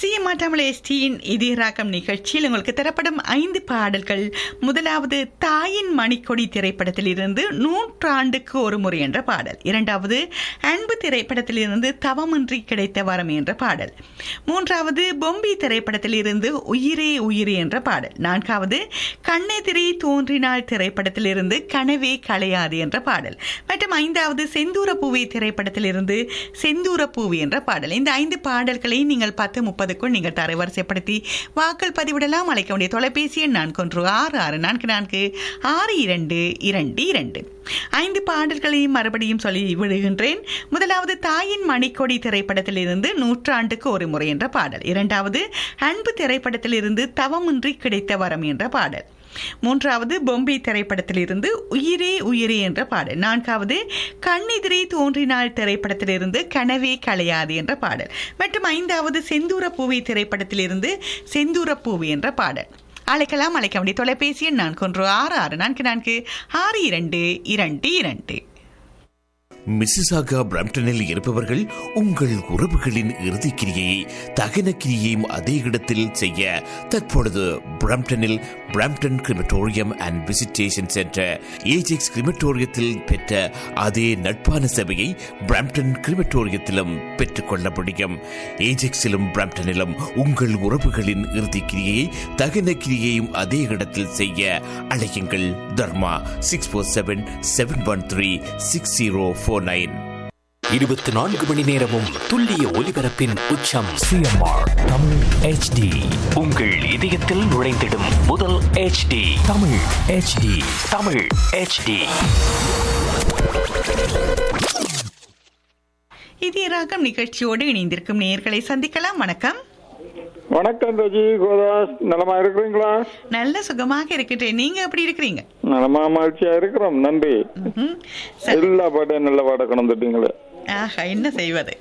சிஎம்ஆ தமிழ் எஸ்டியின் இதயராக்கம் நிகழ்ச்சியில் உங்களுக்கு தரப்படும் ஐந்து பாடல்கள் முதலாவது தாயின் மணிக்கொடி திரைப்படத்திலிருந்து நூற்றாண்டுக்கு ஒரு முறை என்ற பாடல் இரண்டாவது அன்பு திரைப்படத்திலிருந்து தவமின்றி கிடைத்த வரம் என்ற பாடல் மூன்றாவது பொம்பி திரைப்படத்திலிருந்து உயிரே உயிரே என்ற பாடல் நான்காவது கண்ணெதிரே தோன்றினாள் திரைப்படத்திலிருந்து கனவே களையாது என்ற பாடல் மற்றும் ஐந்தாவது செந்தூர பூவி திரைப்படத்திலிருந்து செந்தூர பூவி என்ற பாடல் இந்த ஐந்து பாடல்களை நீங்கள் பத்து முப்பதுக்குள் நீங்கள் தரவரிசைப்படுத்தி வாக்கள் பதிவிடலாம் அழைக்க வேண்டிய தொலைபேசி எண் நான்கு ஒன்று ஆறு ஆறு நான்கு நான்கு ஆறு இரண்டு இரண்டு இரண்டு ஐந்து பாடல்களையும் மறுபடியும் சொல்லி விடுகின்றேன் முதலாவது தாயின் மணிக்கொடி திரைப்படத்திலிருந்து நூற்றாண்டுக்கு ஒரு முறை என்ற பாடல் இரண்டாவது அன்பு திரைப்படத்திலிருந்து தவமின்றி கிடைத்த வரம் என்ற பாடல் மூன்றாவது பொம்பை திரைப்படத்திலிருந்து உயிரே உயிரே என்ற பாடல் நான்காவது கண்ணெதிரே தோன்றினாள் திரைப்படத்திலிருந்து கனவே களையாது என்ற பாடல் மற்றும் ஐந்தாவது செந்தூர பூவி திரைப்படத்திலிருந்து செந்தூர பூவி என்ற பாடல் அழைக்கலாம் அழைக்க வேண்டிய தொலைபேசி எண் நான்கு ஒன்று ஆறு ஆறு நான்கு நான்கு ஆறு இரண்டு இரண்டு இரண்டு மிசிசாகா பிரம்டனில் இருப்பவர்கள் உங்கள் உறவுகளின் இறுதிக்கிரியை தகன கிரியையும் அதே இடத்தில் செய்ய தற்பொழுது பிரம்டனில் Brampton crematorium and visitation centre Ajax கிரிமட்டோரியத்தில் பெற்ற அதே நட்பான சேவையை பிரம்டன் கிரிமட்டோரியத்திலும் பெற்றுக்கொள்ள முடியும் ஏஜெக்ஸிலும் பிரம்டனிலும் உங்கள் உறவுகளின் இறுதிக்கிரியை தகன கிரியையும் அதே இடத்தில் செய்ய அழையுங்கள் Dharma six four seven seven one three six zero four nine இருபத்தி நான்கு மணி நேரமும் துல்லிய ஒலிபரப்பின் உச்சம் சிஎம்ஆர் தமிழ் ஹெச்டி உங்கள் இதயத்தில் நுழைந்திடும் முதல் HD Tamil HD Tamil HD இதய ராகம் நிகழ்ச்சியோடு இணைந்திருக்கும் நேயர்களை சந்திக்கலாம் வணக்கம் வணக்கம் ரஜி கோதாஸ் நலமா இருக்கிறீங்களா நல்ல சுகமாக இருக்கின்றேன் நீங்க எப்படி இருக்கிறீங்க நலமா மகிழ்ச்சியா இருக்கிறோம் நன்றி ம்ஹும். சரி. எல்லா பாட்டையும் நல்ல பாட்டை கொண்டு வந்துட்டீங்களே ஆஹா என்ன செய்வது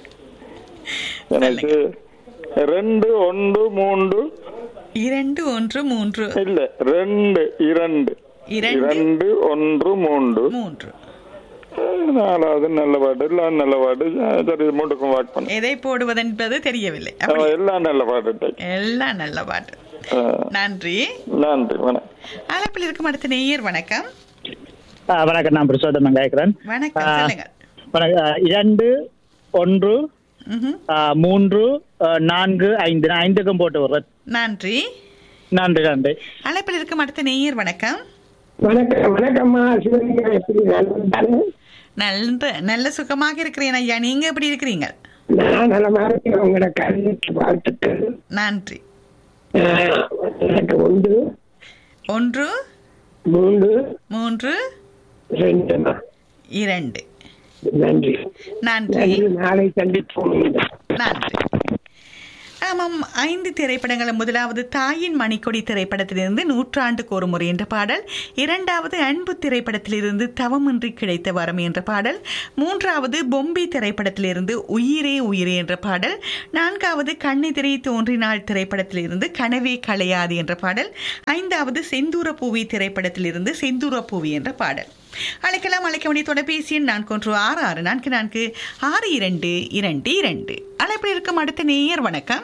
எனக்கு ரெண்டு ஒன்று மூன்று இரண்டு ஒன்று மூன்று இல்ல ரெண்டு இரண்டு இரண்டு இரண்டு ஒன்று மூன்று மூன்று நாலாவது நல்ல பாட்டு எல்லாம் நல்ல பாட்டு சரி மூட்டுக்கும் வாக் பண்ண எதை போடுவதென்பது தெரியவில்லை அப்படி எல்லாம் நல்ல பாட்டு எல்லாம் நல்ல பாட்டு ஆ, நன்றி நன்றி வணக்கம் அழைப்பில் இருக்கும் அடுத்த நேயர் வணக்கம் ஆ, வணக்கம் நான் பிரசோதமன் கேட்கிறேன் வணக்கம் ஆ. சொல்லுங்க வணக்கம். ஆ, இரண்டு ஒன்று ம்ஹும். ஆ, மூன்று ஆ, நான்கு ஐந்து நான் ஐந்துக்கும் போட்டு விடுறேன் நன்றி நன்றி நன்றி அழைப்பில் இருக்கும் அடுத்த நேயர் வணக்கம் வணக்கம் வணக்கம்மா சிவலிங்கம் எப்படி நலம்தானே? நல்ல நல்ல சுகமாக இருக்கிறேன் ஐயா நீங்க எப்படி இருக்கிறீங்க நான் நலமா இருக்கேன் உங்களோட கருத்து வாழ்த்துக்கள் நன்றி ஆஹ், எனக்கு ஒன்று ஒன்று மூன்று மூன்று ரெண்டுமா இரண்டு நன்றி நன்றி நன்றி நாளை சந்திப்போம் நன்றி ஆமாம் ஐந்து திரைப்படங்கள் முதலாவது தாயின் மணிக்கொடி திரைப்படத்திலிருந்து நூற்றாண்டுக்கு ஒரு முறை என்ற பாடல் இரண்டாவது அன்பு திரைப்படத்திலிருந்து தவமின்றி கிடைத்த வரம் என்ற பாடல் மூன்றாவது பொம்பி திரைப்படத்திலிருந்து உயிரே உயிரே என்ற பாடல் நான்காவது கண்ணெதிரே தோன்றினாள் திரைப்படத்திலிருந்து கனவே களையாது என்ற பாடல் ஐந்தாவது செந்தூர பூவி திரைப்படத்திலிருந்து செந்தூர பூவி என்ற பாடல் அழைக்கலாம் அழைக்க வேண்டிய தொலைபேசி எண் நான்கு ஒன்று ஆறு ஆறு நான்கு நான்கு ஆறு இரண்டு இரண்டு இரண்டு அழைப்பில் இருக்கும் அடுத்த நேயர் வணக்கம்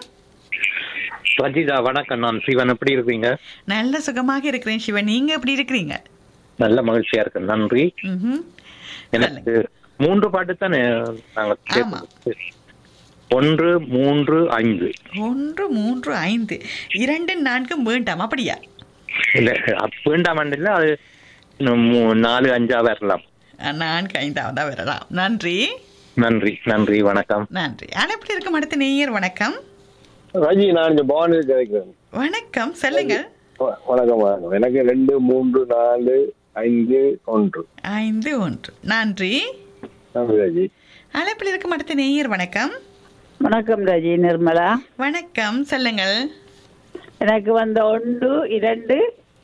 ரஜிதா வணக்கம் நான் சிவன் எப்படி இருக்கீங்க நல்ல சுகமாக இருக்கிறேன் சிவன் நீங்க எப்படி இருக்கிறீங்க நல்ல மகிழ்ச்சியா இருக்கு நன்றி ம்ஹும். எனக்கு மூன்று பாட்டு தானே நாங்க ஆமா. கேட்போம். ஒன்று மூன்று ஐந்து ஒன்று மூன்று ஐந்து இரண்டு நான்கும் வேண்டாம் அப்படியா இல்ல அப்ப வேண்டாம் இல்ல அது இன்னும் மூ- நாலு அஞ்சா வரலாம் அஹ், நான்கு ஐந்தாவதா வரலாம் நன்றி நன்றி நன்றி வணக்கம் நன்றி அழைப்பில் இருக்கும் அடுத்த நேயர் வணக்கம் ராஜி நான் இங்க பவானி கிடைக்கிறேன் வணக்கம் சொல்லுங்க வ- வணக்கம் வணக்கம் எனக்கு ரெண்டு மூன்று நாலு ஐந்து ஒன்று ஐந்து ஒன்று நன்றி நன்றி ராஜி அழைப்பில் இருக்கும் அடுத்த நேயர் வணக்கம் வணக்கம் ரஜி நிர்மலா வணக்கம் சொல்லுங்கள் எனக்கு வந்த ஒன்று இரண்டு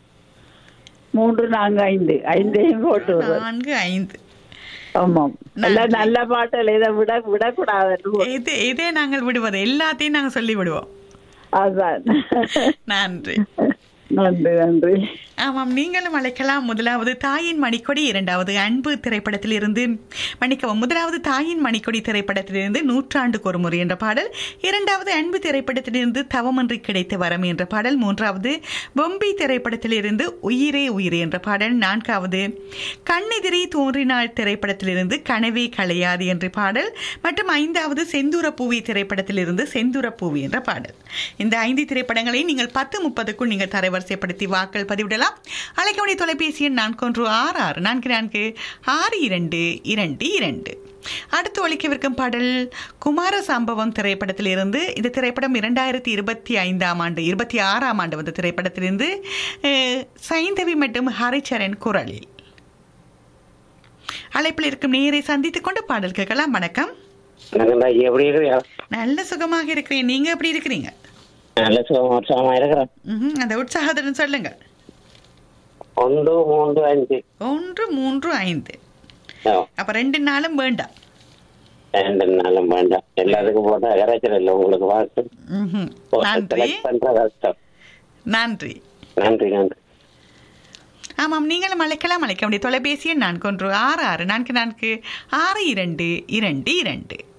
மூன்று நான்கு ஐந்து ஐந்தையும் போட்டு விடுறேன். நான்கு ஐந்து ஆமாம் எல்லாம் நல்ல பாட்டல் இதை விட விடக்கூடாது இது இதே நாங்கள் விடுவது எல்லாத்தையும் நாங்கள் சொல்லி விடுவோம் அதான் நன்றி நன்றி நன்றி ஆமாம் நீங்களும் அழைக்கலாம் முதலாவது தாயின் மணிக்கொடி இரண்டாவது அன்பு திரைப்படத்தில் இருந்து மன்னிக்கவும் முதலாவது தாயின் மணிக்கொடி திரைப்படத்திலிருந்து நூற்றாண்டுக்கு ஒரு முறை என்ற பாடல் இரண்டாவது அன்பு திரைப்படத்திலிருந்து தவமன்றி கிடைத்த வரம் என்ற பாடல் மூன்றாவது பொம்பி திரைப்படத்திலிருந்து உயிரே உயிரே என்ற பாடல் நான்காவது கண்ணெதிரே தோன்றினாள் திரைப்படத்திலிருந்து கனவே களையாது என்ற பாடல் மற்றும் ஐந்தாவது செந்தூர பூவி திரைப்படத்திலிருந்து செந்தூர பூவி என்ற பாடல் இந்த ஐந்து திரைப்படங்களை நீங்கள் பத்து முப்பதுக்குள் நீங்கள் தரவரிசைப்படுத்தி வாக்கள் பதிவிடலாம் அழைக்க வேண்டிய தொலைபேசி எண் நான்கு ஒன்று ஆறு ஆறு நான்கு நான்கு ஆறு இரண்டு இரண்டு இரண்டு அடுத்து ஒழிக்கவிருக்கும் பாடல் குமார சம்பவம் திரைப்படத்திலிருந்து இந்த திரைப்படம் இரண்டாயிரத்தி இருபத்தி ஐந்தாம் ஆண்டு இருபத்தி ஆறாம் ஆண்டு வந்த திரைப்படத்திலிருந்து அஹ், சைந்தவி மற்றும் ஹரிச்சரன் குரலில் அழைப்பில் இருக்கும் நேரை சந்தித்துக் கொண்டு பாடல் கேட்கலாம் வணக்கம் எப்படி இருக்கிறியா நல்ல சுகமாக இருக்கிறேன் நீங்க எப்படி இருக்கிறீங்க நல்ல சுகமா சுகமா இருக்கிறேன் ம்ஹும், அந்த உற்சாகத்துடன் சொல்லுங்க ஒன்று மூன்று அஞ்சு ஒன்று மூன்று ஐந்து ஆ, அப்ப ரெண்டு நாளும் வேண்டாம் ரெண்டு நாளும் வேண்டாம் எல்லாத்துக்கும் போட்டா இறைச்சல் இல்லை உங்களுக்கு பார்த்து ம்ஹும். நன்றி செலக்ட் பண்ற கஷ்டம் நன்றி நன்றி நன்றி ஆமாம் நீங்களும் அழைக்கலாம் அழைக்க வேண்டிய தொலைபேசி எண் நான்கு ஒன்று ஆறு ஆறு நான்கு நான்கு ஆறு இரண்டு இரண்டு இரண்டு